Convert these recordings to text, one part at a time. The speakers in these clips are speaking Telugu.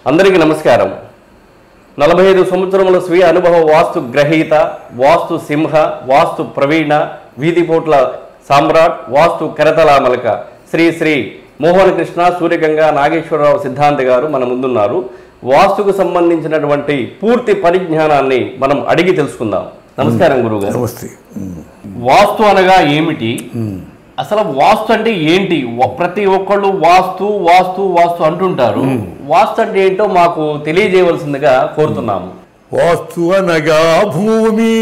అందరికీ నమస్కారం నలభై ఐదు సంవత్సరముల స్వీయ అనుభవ వాస్తు గ్రహీత వాస్తు సింహ వాస్తు ప్రవీణ వీధిపోట్ల సామ్రాట్ వాస్తు కరతలామలక శ్రీ శ్రీ మోహన్ కృష్ణ సూర్యగంగా నాగేశ్వరరావు సిద్ధాంతి గారు మన ముందున్నారు వాస్తుకు సంబంధించినటువంటి పూర్తి పరిజ్ఞానాన్ని మనం అడిగి తెలుసుకుందాం నమస్కారం గురువు గారు నమస్తే వాస్తు అనగా ఏమిటి అసలు వాస్తు అంటే ఏంటి వ- ప్రతి ఒక్కళ్ళు వాస్తు వాస్తు వాస్తు అంటుంటారు వాస్తు అంటే ఏంటో మాకు తెలియజేయవలసిందిగా కోరుతున్నాము వాస్తు అనగా భూమి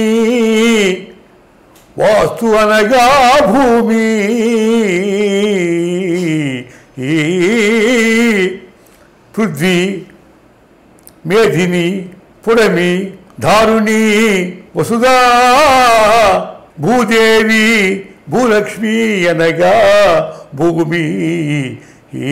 వాస్తు అనగా భూమి ఈ పృథ్వీ మేధిని పుడమి దారుణి వసుధా భూదేవి భూలక్ష్మి అనగా భూమి ఈ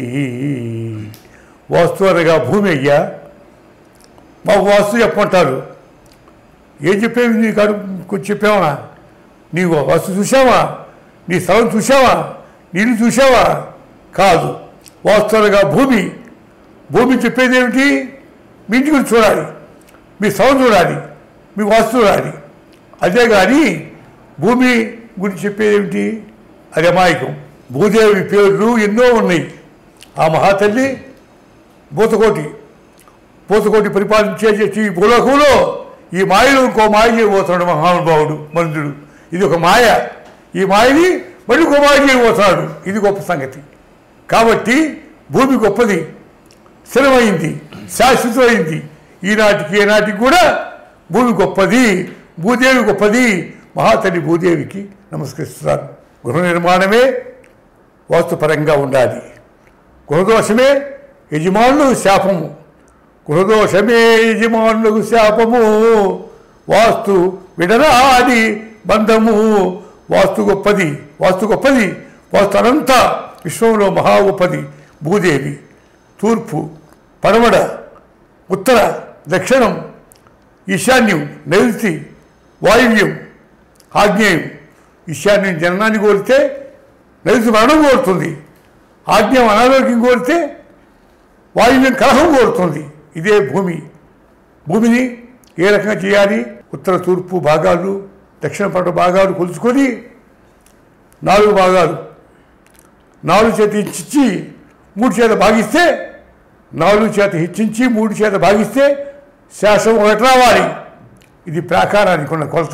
వాస్తు అనగా భూమి అయ్యా మాకు వాస్తు చెప్పమంటారు ఏం చెప్పేవి నీకు అడు కొంచెం చెప్పావా నీవు వాస్తు చూసావా నీ స్థలం చూసావా నీళ్ళు చూసావా కాదు వాస్తు అనగా భూమి భూమి చెప్పేది ఏమిటి మీ ఇంటి గురించి చూడాలి మీ స్థలం చూడాలి మీ వాస్తు చూడాలి అదే కానీ భూమి గురించి చెప్పేది ఏమిటి అది అమాయకం భూదేవి పేర్లు ఎన్నో ఉన్నాయి ఆ మహాతల్లి భూతకోటి పూతకోటి పరిపాలించే చేసి ఈ భూలోకంలో ఈ మాయలో ఇంకో మాయ చేయబోతున్నాడు మహానుభావుడు మందుడు ఇది ఒక మాయ ఈ మాయని మళ్ళీ ఇంకో మాయ చేయబోతున్నాడు ఇది గొప్ప సంగతి కాబట్టి భూమి గొప్పది స్థిరమైంది శాశ్వతమైంది ఈనాటికి ఏనాటికి కూడా భూమి గొప్పది భూదేవి గొప్పది మహాతల్లి భూదేవికి నమస్కరిస్తున్నాను గృహ నిర్మాణమే వాస్తుపరంగా ఉండాలి గృహదోషమే యజమానులు శాపము గృహదోషమే యజమానులకు శాపము వాస్తు విడరాది బంధము వాస్తు గొప్పది వాస్తు గొప్పది వాస్తు అనంత విశ్వంలో మహా గొప్పది భూదేవి తూర్పు పడమడ ఉత్తర దక్షిణం ఈశాన్యం నైరుతి వాయువ్యం ఆగ్నేయం ఈశాన్యం జననాన్ని కోరితే నైరుతి మరణం కోరుతుంది ఆజ్ఞం అనారోగ్యం కోరితే వాయువ్యం కలహం కోరుతుంది ఇదే భూమి భూమిని ఏ రకంగా చేయాలి ఉత్తర తూర్పు భాగాలు దక్షిణ పట భాగాలు కొలుచుకొని నాలుగు భాగాలు నాలుగు చేత హెచ్చించి మూడు చేత భాగిస్తే నాలుగు చేత హెచ్చించి మూడు చేత భాగిస్తే శాసం ఒకటి రావాలి ఇది ప్రాకారానికి ఉన్న కొలత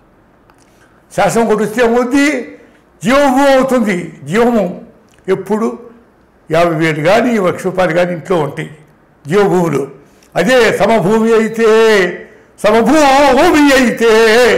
శాసం కొట్టిస్తే ఏమవుద్ది జీవభూమి అవుతుంది జీవము ఎప్పుడు యాభై వేలు కానీ లక్ష రూపాయలు కానీ ఇంట్లో ఉంటాయి జీవభూములు అదే సమభూమి అయితే సమభూమి అయితే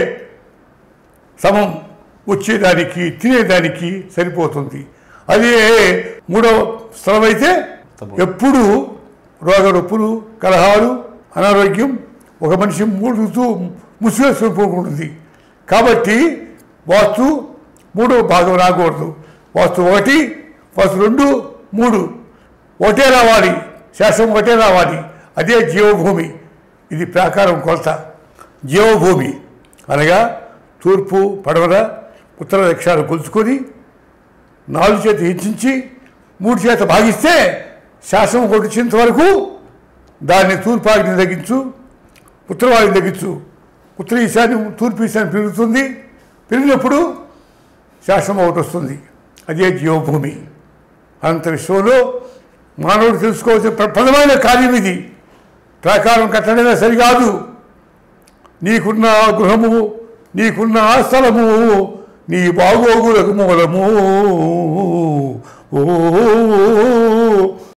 సమం వచ్చేదానికి తినేదానికి సరిపోతుంది అదే మూడవ స్థలం అయితే ఎప్పుడు రోగరొప్పులు కలహాలు అనారోగ్యం ఒక మనిషి మూడుతూ ముసివేసుకుంటుంది కాబట్టి వాస్తు మూడో భాగం రాకూడదు వాస్తు ఒకటి వాస్తు రెండు మూడు ఒకటే రావాలి శాసనం ఒకటే రావాలి అదే జీవభూమి ఇది ప్రాకారం కొలత జీవభూమి అనగా తూర్పు పడమర ఉత్తర దక్షిణాలు కొలుచుకొని నాలుగు చేత హెచ్చించి మూడు చేత భాగిస్తే శాసనం కొట్టించేంత వరకు దాన్ని తూర్పాగిని తగ్గించు ఉత్తరవాగిని తగ్గించు ఉత్తర ఈశాన్యం తూర్పు ఈశాన్యం పెరుగుతుంది పెరిగినప్పుడు శాసనం ఒకటి వస్తుంది అదే జీవభూమి అనంత విశ్వంలో మానవుడు తెలుసుకోవాల్సిన ప్రప్రదమైన కార్యం ఇది ప్రాకారం కట్టడమే సరికాదు నీకున్న గృహము నీకున్న స్థలము నీ బాగోగులకు మూలము ఓ